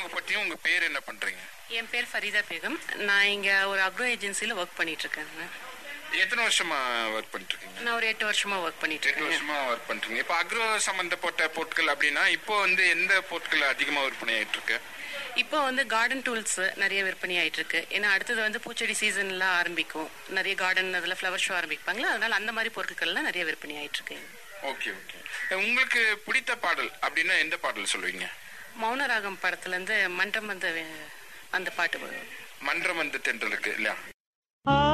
அறிமுகப்படுத்தியும் உங்க பேர் என்ன பண்றீங்க என் பேர் ஃபரீதா பேகம் நான் இங்க ஒரு அக்ரோ ஏஜென்சில ஒர்க் பண்ணிட்டு இருக்கேன் எத்தனை வருஷமா ஒர்க் பண்ணிட்டு இருக்கீங்க நான் ஒரு எட்டு வருஷமா ஒர்க் பண்ணிட்டு எட்டு இருக்கேன் வருஷமா ஒர்க் பண்றீங்க இப்போ அக்ரோ சம்பந்தப்பட்ட பொருட்கள் அப்படின்னா இப்போ வந்து எந்த பொருட்கள் அதிகமா விற்பனை ஆயிட்டு இருக்கு இப்போ வந்து கார்டன் டூல்ஸ் நிறைய விற்பனை ஆயிட்டு இருக்கு ஏன்னா அடுத்தது வந்து பூச்செடி சீசன்ல ஆரம்பிக்கும் நிறைய கார்டன் அதுல ஃப்ளவர் ஷோ ஆரம்பிப்பாங்களா அதனால அந்த மாதிரி பொருட்கள்லாம் நிறைய விற்பனை ஆயிட்டு இருக்கு ஓகே ஓகே உங்களுக்கு பிடித்த பாடல் அப்படின்னா எந்த பாடல் சொல்லுவீங்க மௌனராகம் படத்துல இருந்து மன்றம் வந்து அந்த பாட்டு வரும் மன்றம் வந்து தென்றலுக்கு இல்லையா